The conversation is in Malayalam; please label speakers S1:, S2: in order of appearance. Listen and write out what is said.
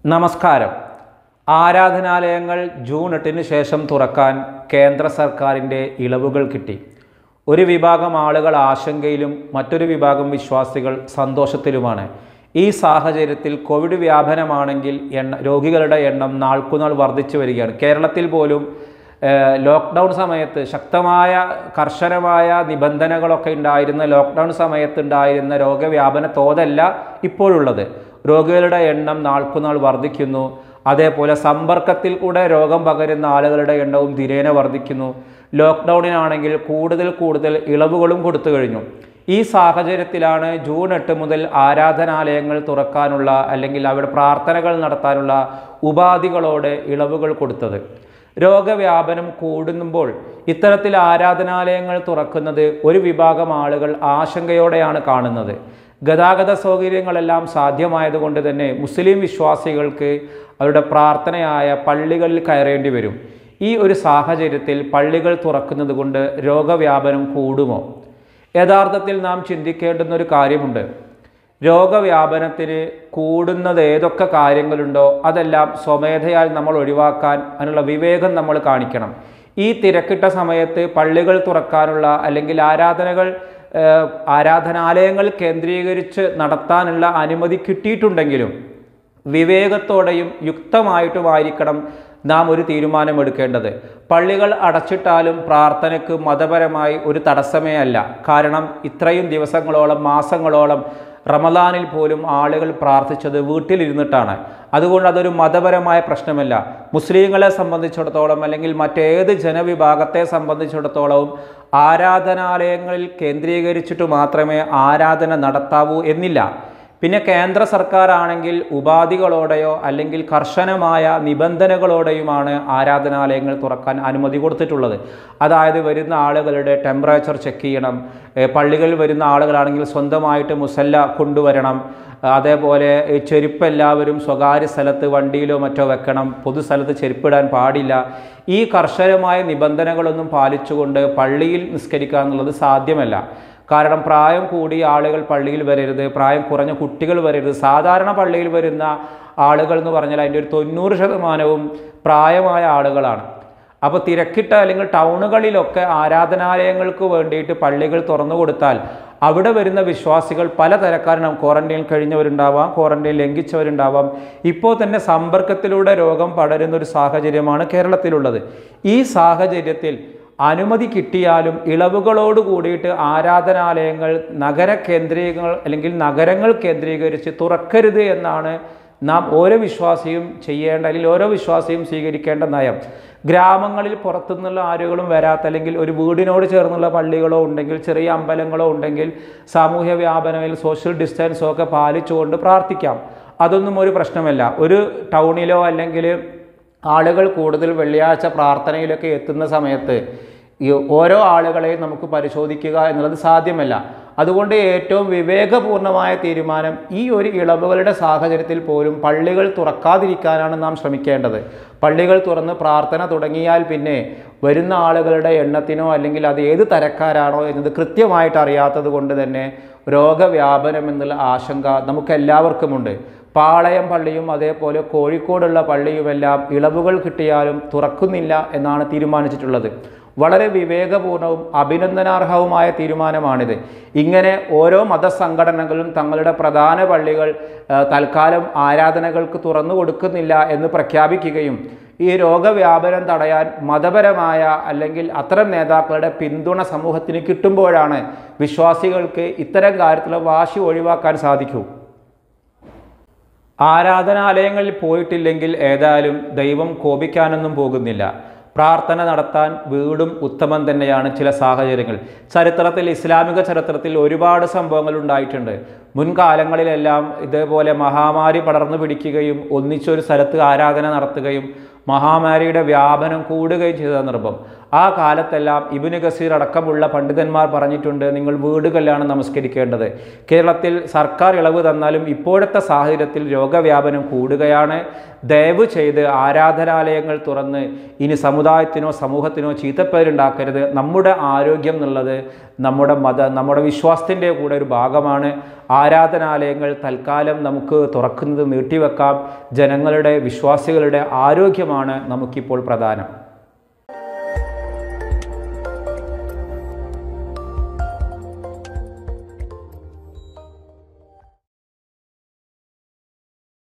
S1: നമസ്കാരം ആരാധനാലയങ്ങൾ ജൂൺ എട്ടിന് ശേഷം തുറക്കാൻ കേന്ദ്ര സർക്കാരിൻ്റെ ഇളവുകൾ കിട്ടി ഒരു വിഭാഗം ആളുകൾ ആശങ്കയിലും മറ്റൊരു വിഭാഗം വിശ്വാസികൾ സന്തോഷത്തിലുമാണ് ഈ സാഹചര്യത്തിൽ കോവിഡ് വ്യാപനമാണെങ്കിൽ എണ്ണ രോഗികളുടെ എണ്ണം നാൾക്കുനാൾ വർദ്ധിച്ചു വരികയാണ് കേരളത്തിൽ പോലും ഏഹ്, ലോക്ക്ഡൗൺ സമയത്ത് ശക്തമായ കർശനമായ നിബന്ധനകളൊക്കെ ഉണ്ടായിരുന്ന ലോക്ക്ഡൗൺ സമയത്ത് ഉണ്ടായിരുന്ന രോഗവ്യാപന തോതല്ല ഇപ്പോഴുള്ളത് രോഗികളുടെ എണ്ണം നാൾക്കുനാൾ വർദ്ധിക്കുന്നു അതേപോലെ സമ്പർക്കത്തിൽ കൂടെ രോഗം പകരുന്ന ആളുകളുടെ എണ്ണവും ദിനേന വർദ്ധിക്കുന്നു ലോക്ക്ഡൗണിനാണെങ്കിൽ കൂടുതൽ കൂടുതൽ ഇളവുകളും കൊടുത്തു കഴിഞ്ഞു ഈ സാഹചര്യത്തിലാണ് ജൂൺ എട്ട് മുതൽ ആരാധനാലയങ്ങൾ തുറക്കാനുള്ള അല്ലെങ്കിൽ അവിടെ പ്രാർത്ഥനകൾ നടത്താനുള്ള ഉപാധികളോടെ ഇളവുകൾ കൊടുത്തത് രോഗവ്യാപനം കൂടുമ്പോൾ ഇത്തരത്തിൽ ആരാധനാലയങ്ങൾ തുറക്കുന്നത് ഒരു വിഭാഗം ആളുകൾ ആശങ്കയോടെയാണ് കാണുന്നത് ഗതാഗത സൗകര്യങ്ങളെല്ലാം സാധ്യമായതുകൊണ്ട് തന്നെ മുസ്ലിം വിശ്വാസികൾക്ക് അവരുടെ പ്രാർത്ഥനയായ പള്ളികളിൽ കയറേണ്ടി വരും ഈ ഒരു സാഹചര്യത്തിൽ പള്ളികൾ തുറക്കുന്നത് കൊണ്ട് രോഗവ്യാപനം കൂടുമോ യഥാർത്ഥത്തിൽ നാം ചിന്തിക്കേണ്ടുന്ന ഒരു കാര്യമുണ്ട് രോഗവ്യാപനത്തിന് കൂടുന്നത് ഏതൊക്കെ കാര്യങ്ങളുണ്ടോ അതെല്ലാം സ്വമേധയാൽ നമ്മൾ ഒഴിവാക്കാൻ അതിനുള്ള വിവേകം നമ്മൾ കാണിക്കണം ഈ തിരക്കിട്ട സമയത്ത് പള്ളികൾ തുറക്കാനുള്ള അല്ലെങ്കിൽ ആരാധനകൾ ഏഹ്, ആരാധനാലയങ്ങൾ കേന്ദ്രീകരിച്ച് നടത്താനുള്ള അനുമതി കിട്ടിയിട്ടുണ്ടെങ്കിലും വിവേകത്തോടെയും യുക്തമായിട്ടുമായിരിക്കണം നാം ഒരു തീരുമാനമെടുക്കേണ്ടത് പള്ളികൾ അടച്ചിട്ടാലും പ്രാർത്ഥനയ്ക്ക് മതപരമായി ഒരു തടസ്സമേ അല്ല കാരണം ഇത്രയും ദിവസങ്ങളോളം മാസങ്ങളോളം റമദാനിൽ പോലും ആളുകൾ പ്രാർത്ഥിച്ചത് വീട്ടിലിരുന്നിട്ടാണ് അതുകൊണ്ട് അതൊരു മതപരമായ പ്രശ്നമല്ല മുസ്ലിങ്ങളെ സംബന്ധിച്ചിടത്തോളം അല്ലെങ്കിൽ മറ്റേത് ജനവിഭാഗത്തെ സംബന്ധിച്ചിടത്തോളവും ആരാധനാലയങ്ങളിൽ കേന്ദ്രീകരിച്ചിട്ട് മാത്രമേ ആരാധന നടത്താവൂ എന്നില്ല പിന്നെ കേന്ദ്ര സർക്കാർ ആണെങ്കിൽ ഉപാധികളോടെയോ അല്ലെങ്കിൽ കർശനമായ നിബന്ധനകളോടെയുമാണ് ആരാധനാലയങ്ങൾ തുറക്കാൻ അനുമതി കൊടുത്തിട്ടുള്ളത് അതായത് വരുന്ന ആളുകളുടെ ടെമ്പറേച്ചർ ചെക്ക് ചെയ്യണം ഏ, പള്ളികളിൽ വരുന്ന ആളുകളാണെങ്കിൽ സ്വന്തമായിട്ട് മുസല്ല കൊണ്ടുവരണം അതേപോലെ ഈ ചെരുപ്പ് എല്ലാവരും സ്വകാര്യ സ്ഥലത്ത് വണ്ടിയിലോ മറ്റോ വെക്കണം പൊതുസ്ഥലത്ത് ചെരുപ്പിടാൻ പാടില്ല ഈ കർശനമായ നിബന്ധനകളൊന്നും പാലിച്ചുകൊണ്ട് പള്ളിയിൽ നിസ്കരിക്കുക എന്നുള്ളത് സാധ്യമല്ല കാരണം പ്രായം കൂടിയ ആളുകൾ പള്ളിയിൽ വരരുത് പ്രായം കുറഞ്ഞ കുട്ടികൾ വരരുത് സാധാരണ പള്ളിയിൽ വരുന്ന ആളുകൾ എന്ന് പറഞ്ഞാൽ അതിൻ്റെ ഒരു തൊണ്ണൂറ് ശതമാനവും പ്രായമായ ആളുകളാണ് അപ്പോൾ തിരക്കിട്ട അല്ലെങ്കിൽ ടൗണുകളിലൊക്കെ ആരാധനാലയങ്ങൾക്ക് വേണ്ടിയിട്ട് പള്ളികൾ തുറന്നു കൊടുത്താൽ അവിടെ വരുന്ന വിശ്വാസികൾ പല തരക്കാരണം ക്വാറന്റൈൻ കഴിഞ്ഞവരുണ്ടാവാം ക്വാറന്റൈൻ ലംഘിച്ചവരുണ്ടാവാം ഇപ്പോൾ തന്നെ സമ്പർക്കത്തിലൂടെ രോഗം പടരുന്ന ഒരു സാഹചര്യമാണ് കേരളത്തിലുള്ളത് ഈ സാഹചര്യത്തിൽ അനുമതി കിട്ടിയാലും ഇളവുകളോട് കൂടിയിട്ട് ആരാധനാലയങ്ങൾ നഗര കേന്ദ്രീകങ്ങൾ അല്ലെങ്കിൽ നഗരങ്ങൾ കേന്ദ്രീകരിച്ച് തുറക്കരുത് എന്നാണ് നാം ഓരോ വിശ്വാസിയും ചെയ്യേണ്ട അല്ലെങ്കിൽ ഓരോ വിശ്വാസിയും സ്വീകരിക്കേണ്ട നയം ഗ്രാമങ്ങളിൽ പുറത്തുനിന്നുള്ള ആരുകളും വരാത്ത അല്ലെങ്കിൽ ഒരു വീടിനോട് ചേർന്നുള്ള പള്ളികളോ ഉണ്ടെങ്കിൽ ചെറിയ അമ്പലങ്ങളോ ഉണ്ടെങ്കിൽ സാമൂഹ്യ വ്യാപനയിൽ സോഷ്യൽ ഡിസ്റ്റൻസോ ഒക്കെ പാലിച്ചുകൊണ്ട് പ്രാർത്ഥിക്കാം അതൊന്നും ഒരു പ്രശ്നമല്ല ഒരു ടൗണിലോ അല്ലെങ്കിൽ ആളുകൾ കൂടുതൽ വെള്ളിയാഴ്ച പ്രാർത്ഥനയിലൊക്കെ എത്തുന്ന സമയത്ത് ഈ ഓരോ ആളുകളെയും നമുക്ക് പരിശോധിക്കുക എന്നുള്ളത് സാധ്യമല്ല അതുകൊണ്ട് ഏറ്റവും വിവേകപൂർണമായ തീരുമാനം ഈ ഒരു ഇളവുകളുടെ സാഹചര്യത്തിൽ പോലും പള്ളികൾ തുറക്കാതിരിക്കാനാണ് നാം ശ്രമിക്കേണ്ടത് പള്ളികൾ തുറന്ന് പ്രാർത്ഥന തുടങ്ങിയാൽ പിന്നെ വരുന്ന ആളുകളുടെ എണ്ണത്തിനോ അല്ലെങ്കിൽ അത് ഏത് തരക്കാരാണോ എന്നത് കൃത്യമായിട്ട് അറിയാത്തത് കൊണ്ട് തന്നെ രോഗവ്യാപനം എന്നുള്ള ആശങ്ക നമുക്കെല്ലാവർക്കുമുണ്ട് പാളയം പള്ളിയും അതേപോലെ കോഴിക്കോടുള്ള പള്ളിയുമെല്ലാം ഇളവുകൾ കിട്ടിയാലും തുറക്കുന്നില്ല എന്നാണ് തീരുമാനിച്ചിട്ടുള്ളത് വളരെ വിവേകപൂർണവും അഭിനന്ദനാർഹവുമായ തീരുമാനമാണിത് ഇങ്ങനെ ഓരോ മതസംഘടനകളും തങ്ങളുടെ പ്രധാന പള്ളികൾ ആ, തൽക്കാലം ആരാധനകൾക്ക് തുറന്നു കൊടുക്കുന്നില്ല എന്ന് പ്രഖ്യാപിക്കുകയും ഈ രോഗവ്യാപനം തടയാൻ മതപരമായ അല്ലെങ്കിൽ അത്തരം നേതാക്കളുടെ പിന്തുണ സമൂഹത്തിന് കിട്ടുമ്പോഴാണ് വിശ്വാസികൾക്ക് ഇത്തരം കാര്യത്തിലുള്ള വാശി ഒഴിവാക്കാൻ സാധിക്കൂ ആരാധനാലയങ്ങളിൽ പോയിട്ടില്ലെങ്കിൽ ഏതായാലും ദൈവം കോപിക്കാനൊന്നും പോകുന്നില്ല പ്രാർത്ഥന നടത്താൻ വീടും ഉത്തമം തന്നെയാണ് ചില സാഹചര്യങ്ങൾ ചരിത്രത്തിൽ ഇസ്ലാമിക ചരിത്രത്തിൽ ഒരുപാട് സംഭവങ്ങൾ ഉണ്ടായിട്ടുണ്ട് മുൻകാലങ്ങളിലെല്ലാം ഇതേപോലെ മഹാമാരി പടർന്നു പിടിക്കുകയും ഒന്നിച്ചൊരു സ്ഥലത്ത് ആരാധന നടത്തുകയും മഹാമാരിയുടെ വ്യാപനം കൂടുകയും ചെയ്ത സന്ദർഭം ആ കാലത്തെല്ലാം ഇബിന് ഗസീർ അടക്കമുള്ള പണ്ഡിതന്മാർ പറഞ്ഞിട്ടുണ്ട് നിങ്ങൾ വീടുകളിലാണ് നമസ്കരിക്കേണ്ടത് കേരളത്തിൽ സർക്കാർ ഇളവ് തന്നാലും ഇപ്പോഴത്തെ സാഹചര്യത്തിൽ രോഗവ്യാപനം കൂടുകയാണ് ദയവ് ചെയ്ത് ആരാധനാലയങ്ങൾ തുറന്ന് ഇനി സമുദായത്തിനോ സമൂഹത്തിനോ ചീത്തപ്പേരുണ്ടാക്കരുത് നമ്മുടെ ആരോഗ്യം എന്നുള്ളത് നമ്മുടെ മത നമ്മുടെ വിശ്വാസത്തിൻ്റെ കൂടെ ഒരു ഭാഗമാണ് ആരാധനാലയങ്ങൾ തൽക്കാലം നമുക്ക് തുറക്കുന്നത് നീട്ടിവെക്കാം ജനങ്ങളുടെ വിശ്വാസികളുടെ ആരോഗ്യമാണ് നമുക്കിപ്പോൾ പ്രധാനം